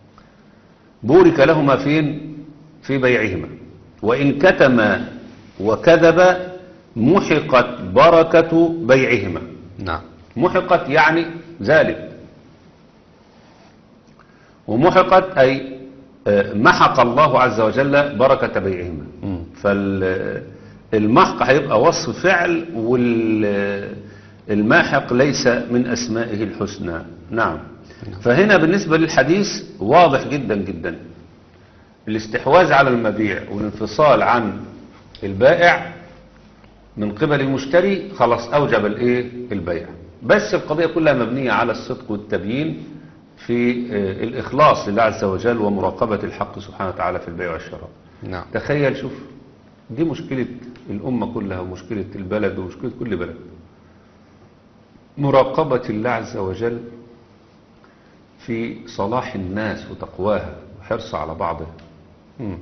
بورك لهما فين في بيعهما وإن كتما وكذب محقت بركة بيعهما نعم محقت يعني زالت ومحقت أي آه، محق الله عز وجل بركة بيعهما مم. فالمحق هيبقى وصف فعل والماحق ليس من أسمائه الحسنى نعم فهنا بالنسبة للحديث واضح جدا جدا الاستحواذ على المبيع والانفصال عن البائع من قبل المشتري خلاص أوجب الايه البيع بس القضية كلها مبنية على الصدق والتبيين في آه، الإخلاص لله عز وجل ومراقبة الحق سبحانه وتعالى في البيع والشراء نعم تخيل شوف دي مشكلة الأمة كلها ومشكلة البلد ومشكلة كل بلد مراقبة الله عز وجل في صلاح الناس وتقواها وحرص على بعضها مم.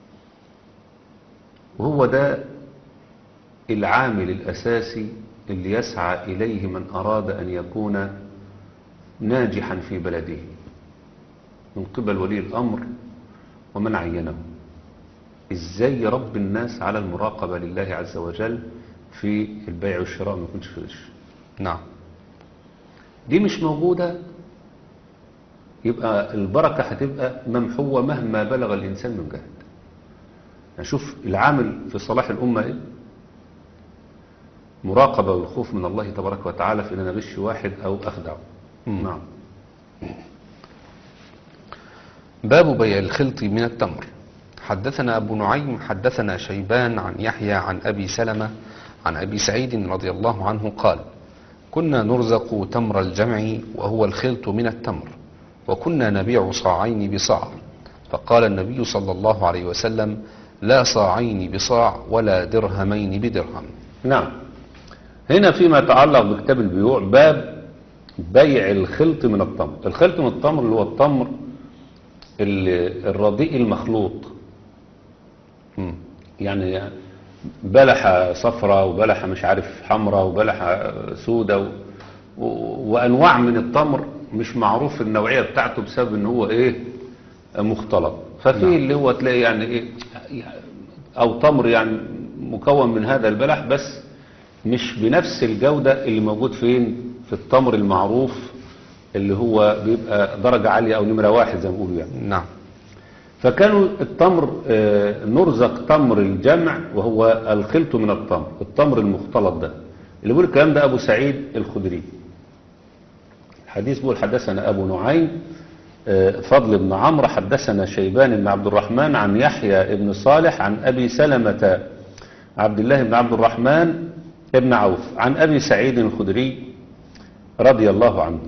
وهو ده العامل الأساسي اللي يسعى إليه من أراد أن يكون ناجحا في بلده من قبل ولي الأمر ومن عينه إزاي يربي الناس على المراقبة لله عز وجل في البيع والشراء ما يكونش في غش نعم دي مش موجودة يبقى البركة هتبقى ممحوة مهما بلغ الإنسان من جهد يعني شوف العامل في صلاح الأمة إيه مراقبة والخوف من الله تبارك وتعالى في أن أنا غش واحد أو أخدعه مم. نعم باب بيع الخلط من التمر حدثنا أبو نعيم حدثنا شيبان عن يحيى عن أبي سلمة عن أبي سعيد رضي الله عنه قال كنا نرزق تمر الجمع وهو الخلط من التمر وكنا نبيع صاعين بصاع فقال النبي صلى الله عليه وسلم لا صاعين بصاع ولا درهمين بدرهم نعم هنا فيما يتعلق بكتاب البيوع باب بيع الخلط من التمر الخلط من التمر اللي هو التمر ال- الرديء المخلوط مم. يعني بلحة صفراء وبلحة مش عارف حمراء وبلحة سودة و... و... وأنواع من التمر مش معروف النوعية بتاعته بسبب ان هو ايه مختلط ففي نعم. اللي هو تلاقي يعني ايه او تمر يعني مكون من هذا البلح بس مش بنفس الجودة اللي موجود فين في التمر المعروف اللي هو بيبقى درجة عالية او نمرة واحد زي ما بيقولوا يعني نعم فكانوا التمر آه، نرزق تمر الجمع وهو الخلط من التمر التمر المختلط ده اللي بيقول الكلام ده أبو سعيد الخدري الحديث بيقول حدثنا أبو نعيم آه، فضل بن عمرو حدثنا شيبان بن عبد الرحمن عن يحيى بن صالح عن أبي سلمة عبد الله بن عبد الرحمن بن عوف عن أبي سعيد الخدري رضي الله عنه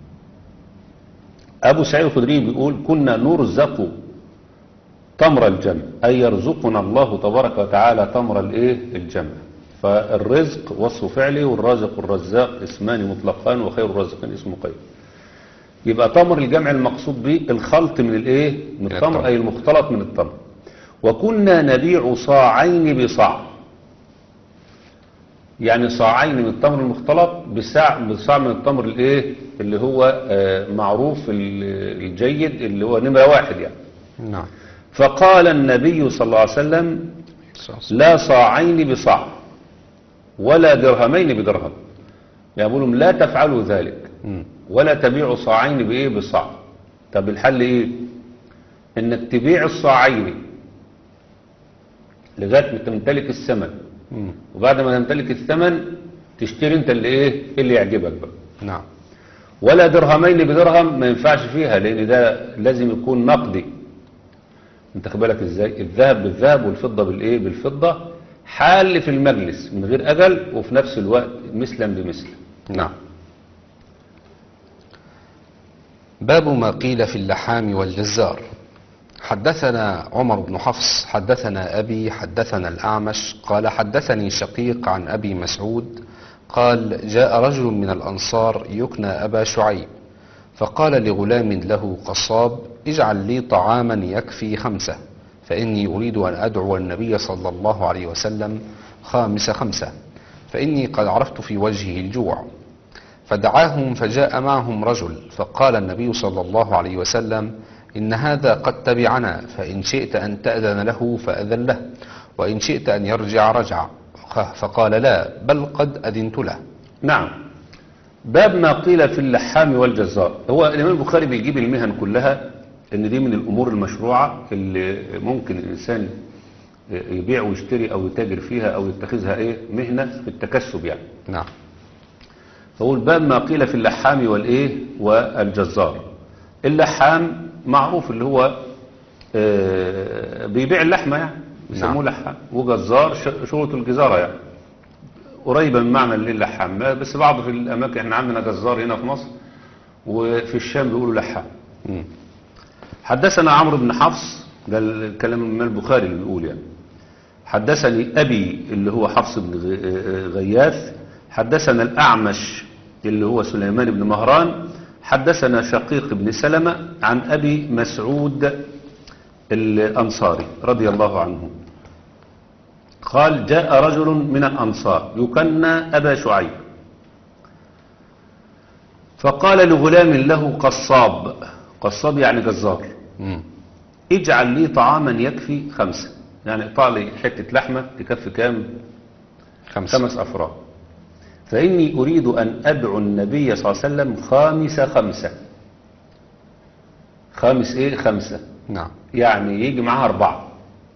أبو سعيد الخدري بيقول كنا نرزق تمر الجمع أي يرزقنا الله تبارك وتعالى تمر الإيه الجمع فالرزق وصف فعلي والرازق والرزاق اسمان مطلقان وخير الرازقين اسمه قيد يبقى تمر الجمع المقصود به الخلط من الايه من من التمر التمر. اي المختلط من التمر وكنا نبيع صاعين بصاع يعني صاعين من التمر المختلط بساع بصاع من التمر الايه اللي هو آه، معروف ال- الجيد اللي هو نمرة واحد يعني نعم فقال النبي صلى الله عليه وسلم لا صاعين بصاع ولا درهمين بدرهم يعني بيقول لهم لا تفعلوا ذلك مم. ولا تبيعوا صاعين بايه بصاع طب الحل ايه انك تبيع الصاعين لغايه ما تمتلك الثمن مم. وبعد ما تمتلك الثمن تشتري انت اللي ايه اللي يعجبك بقى نعم ولا درهمين بدرهم ما ينفعش فيها لان ده لازم يكون نقدي انت خد بالك ازاي الذهب بالذهب والفضه بالايه بالفضه حال في المجلس من غير اجل وفي نفس الوقت مثلا بمثل نعم باب ما قيل في اللحام والجزار حدثنا عمر بن حفص حدثنا أبي حدثنا الأعمش قال حدثني شقيق عن أبي مسعود قال جاء رجل من الأنصار يكنى أبا شعيب فقال لغلام له قصاب اجعل لي طعاما يكفي خمسة فإني أريد أن أدعو النبي صلى الله عليه وسلم خامس خمسة فإني قد عرفت في وجهه الجوع فدعاهم فجاء معهم رجل فقال النبي صلى الله عليه وسلم إن هذا قد تبعنا فإن شئت أن تأذن له فأذن له وإن شئت أن يرجع رجع فقال لا بل قد أذنت له نعم باب ما قيل في اللحام والجزار هو الإمام البخاري بيجيب المهن كلها ان دي من الامور المشروعة اللي ممكن الانسان يبيع ويشتري او يتاجر فيها او يتخذها ايه مهنة في التكسب يعني نعم فهو الباب ما قيل في اللحام والايه والجزار اللحام معروف اللي هو آه، بيبيع اللحمة يعني بيسموه لحام وجزار ش- شغلة الجزارة يعني قريبة من معنى اللي اللحام بس بعض في الأماكن احنا عندنا جزار هنا في مصر وفي الشام بيقولوا لحام مم. حدثنا عمرو بن حفص ده الكلام من البخاري اللي بيقول يعني حدثني أبي اللي هو حفص بن غ- غياث حدثنا الأعمش اللي هو سليمان بن مهران حدثنا شقيق بن سلمة عن أبي مسعود الأنصاري رضي الله عنه قال جاء رجل من الأنصار يكنى أبا شعيب فقال لغلام له قصاب قصاب يعني جزار مم. اجعل لي طعاما يكفي خمسة يعني اقطع لي حتة لحمة تكفي كام خمسة خمس أفراد فإني أريد أن أدعو النبي صلى الله عليه وسلم خامس خمسة خامس إيه خمسة نعم يعني يجي معاها أربعة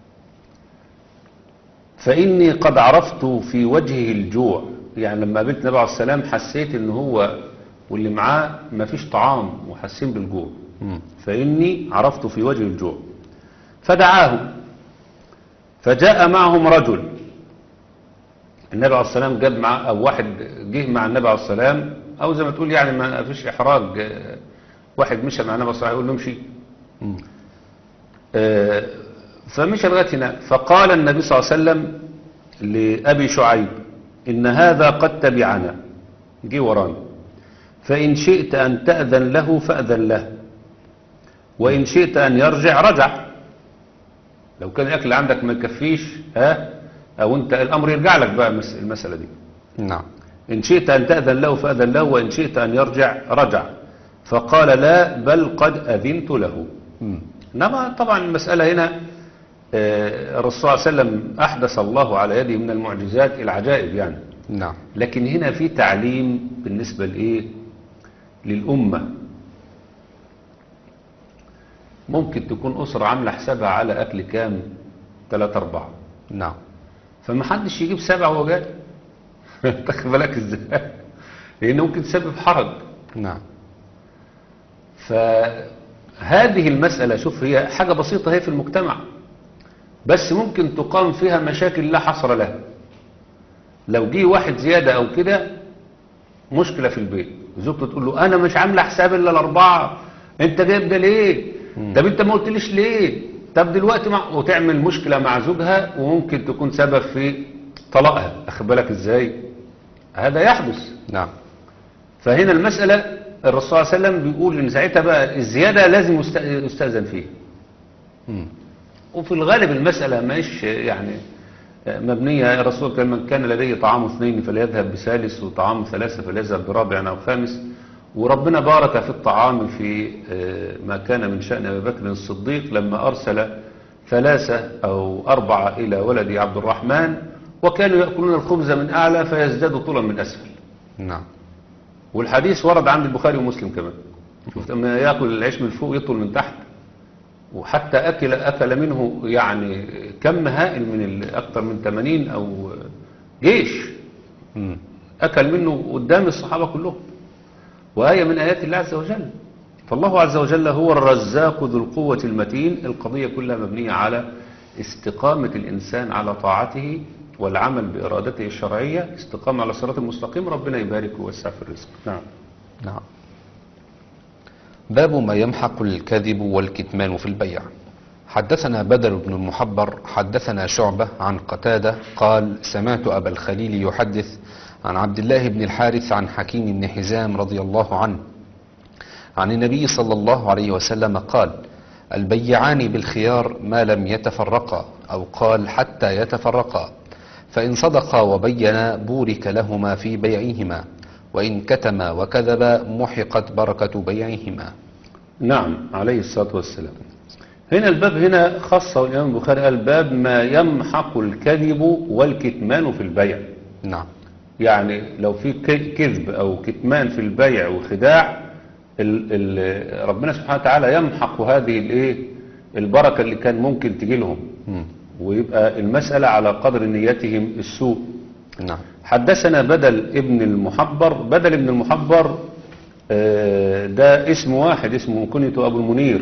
فإني قد عرفت في وجهه الجوع يعني لما قابلت النبي عليه السلام حسيت إن هو واللي معاه مفيش طعام وحاسين بالجوع مم. فإني عرفت في وجه الجوع فدعاه فجاء معهم رجل النبي عليه السلام جاب مع أو واحد جه مع النبي عليه السلام أو زي ما تقول يعني ما فيش إحراج آه، واحد مشى مع النبي عليه السلام يقول له امشي مم. آه، فمشى لغاية هنا فقال النبي صلى الله عليه وسلم لأبي شعيب إن هذا قد تبعنا جه ورانا فإن شئت أن تأذن له فأذن له وإن شئت أن يرجع رجع لو كان الأكل عندك ما يكفيش ها أو أنت الأمر يرجع لك بقى المس- المسألة دي نعم إن شئت أن تأذن له فأذن له وإن شئت أن يرجع رجع فقال لا بل قد أذنت له مم. إنما طبعا المسألة هنا آه، الرسول صلى الله عليه وسلم أحدث الله على يده من المعجزات العجائب يعني نعم لكن هنا في تعليم بالنسبة لإيه للأمة ممكن تكون أسرة عاملة حسابها على أكل كام ثلاثة أربعة نعم فما حدش يجيب سبع وهو جاي تاخد بالك ازاي لأنه ممكن تسبب حرج نعم فهذه المسألة شوف هي حاجة بسيطة هي في المجتمع بس ممكن تقام فيها مشاكل لا حصر لها لو جه واحد زيادة أو كده مشكلة في البيت زوجته تقول له أنا مش عاملة حساب إلا الأربعة أنت جايب ده ليه؟ طب أنت ما قلتليش ليه؟ طب دلوقتي مع... وتعمل مشكلة مع زوجها وممكن تكون سبب في طلاقها أخد بالك إزاي؟ هذا يحدث نعم فهنا المسألة الرسول صلى الله عليه وسلم بيقول إن ساعتها بقى الزيادة لازم يست- يستأذن فيها مم. وفي الغالب المسألة مش يعني مبنية الرسول كان من كان لديه طعام اثنين فليذهب بثالث وطعام ثلاثة فليذهب برابع أو خامس وربنا بارك في الطعام في آه، ما كان من شأن أبي بكر الصديق لما أرسل ثلاثة أو أربعة إلى ولد عبد الرحمن وكانوا يأكلون الخبز من أعلى فيزداد طولا من أسفل نعم والحديث ورد عند البخاري ومسلم كمان شفت اما ياكل العيش من فوق يطول من تحت وحتى اكل اكل منه يعني كم هائل من ال- اكثر من 80 او جيش مم. اكل منه قدام الصحابه كلهم وايه من ايات الله عز وجل فالله عز وجل هو الرزاق ذو القوه المتين القضيه كلها مبنيه على استقامه الانسان على طاعته والعمل بارادته الشرعيه استقامه على الصراط المستقيم ربنا يبارك ويوسع في الرزق نعم نعم باب ما يمحق الكذب والكتمان في البيع حدثنا بدر بن المحبر حدثنا شعبة عن قتادة قال سمعت أبا الخليل يحدث عن عبد الله بن الحارث عن حكيم بن حزام رضي الله عنه عن النبي صلى الله عليه وسلم قال البيعان بالخيار ما لم يتفرقا أو قال حتى يتفرقا فإن صدقا وبينا بورك لهما في بيعهما وإن كتما وكذبا محقت بركة بيعهما نعم عليه الصلاة والسلام هنا الباب هنا خاصة الإمام البخاري قال باب ما يمحق الكذب والكتمان في البيع نعم يعني لو في ك- كذب أو كتمان في البيع وخداع ال ال ربنا سبحانه وتعالى يمحق هذه الايه البركة اللي كان ممكن تجي لهم مم. ويبقى المسألة على قدر نيتهم السوء نعم حدثنا بدل ابن المحبر بدل ابن المحبر آه، ده اسم واحد اسمه كنيته أبو المنير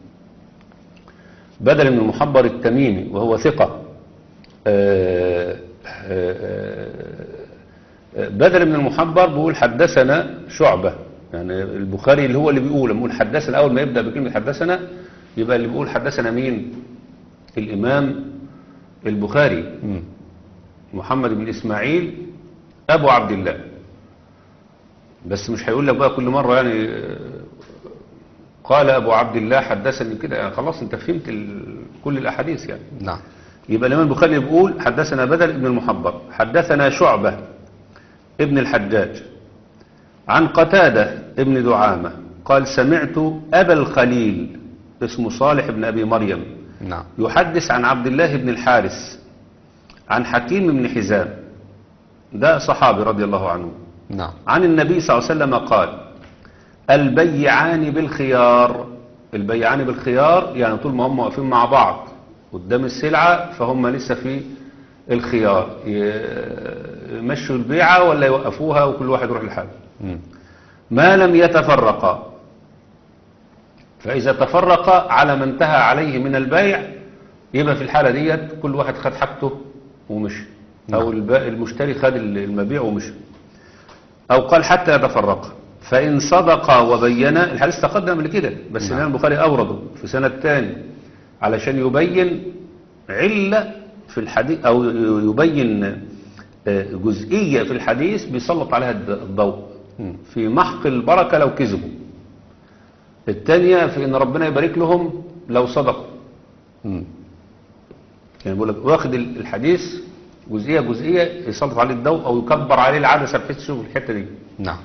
بدل ابن المحبر التميمي وهو ثقة آه، آه، آه، بدل ابن المحبر بيقول حدثنا شعبة يعني البخاري اللي هو اللي بيقول لما يقول حدثنا أول ما يبدأ بكلمة حدثنا يبقى اللي بيقول حدثنا مين الإمام البخاري مم. محمد بن إسماعيل أبو عبد الله بس مش هيقول لك بقى كل مرة يعني آه، قال أبو عبد الله حدثني كده يعني خلاص أنت فهمت ال- كل الأحاديث يعني نعم يبقى الإمام البخاري بيقول حدثنا بدل ابن المحبر حدثنا شعبة ابن الحجاج عن قتادة ابن دعامة قال سمعت أبا الخليل اسمه صالح بن أبي مريم نعم يحدث عن عبد الله بن الحارث عن حكيم بن حزام ده صحابي رضي الله عنه نعم عن النبي صلى الله عليه وسلم قال البيعان بالخيار البيعان بالخيار يعني طول ما هم واقفين مع بعض قدام السلعة فهم لسه في الخيار ي- يمشوا البيعة ولا يوقفوها وكل واحد يروح لحاله مم. ما لم يتفرقا فإذا تفرقا على ما انتهى عليه من البيع يبقى في الحالة ديت كل واحد خد حاجته ومشي أو نعم. الب- المشتري خد المبيع ومشي أو قال حتى يتفرقا فإن صدقا وبينا الحديث تقدم قبل كده بس نعم. الإمام البخاري أورده في سنة تاني علشان يبين علة في الحديث أو يبين آه، جزئية في الحديث بيسلط عليها الد- الضوء مم. في محق البركة لو كذبوا الثانية في ان ربنا يبارك لهم لو صدقوا مم. يعني بيقول لك واخد ال- الحديث جزئية جزئية يسلط عليه الضوء او يكبر عليه العدسة بحيث تشوف الحتة دي نعم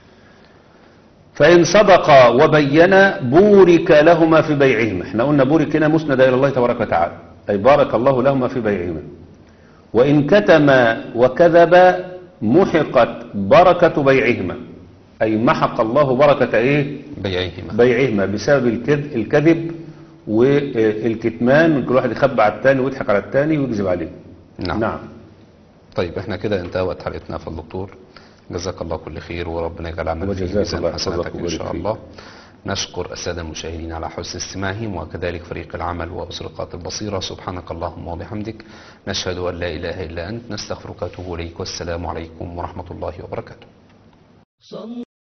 فإن صدقا وبينا بورك لهما في بيعهما احنا قلنا بورك هنا مسند إلى الله تبارك وتعالى أي بارك الله لهما في بيعهما وإن كتما وكذبا محقت بركة بيعهما أي محق الله بركة إيه بيعهما بيعهما بسبب الكذب, الكذب والكتمان كل واحد يخبى على الثاني ويضحك على الثاني ويكذب عليه نعم. نعم طيب احنا كده انتهى وقت حلقتنا في الدكتور جزاك الله كل خير وربنا يجعل عملك في وجزاك ميزان الله حسناتك يحفظك ان ويبارك شاء فيك. الله نشكر الساده المشاهدين على حسن استماعهم وكذلك فريق العمل واسرقات البصيره سبحانك اللهم وبحمدك نشهد ان لا اله الا انت نستغفرك ونتوب اليك والسلام عليكم ورحمه الله وبركاته صل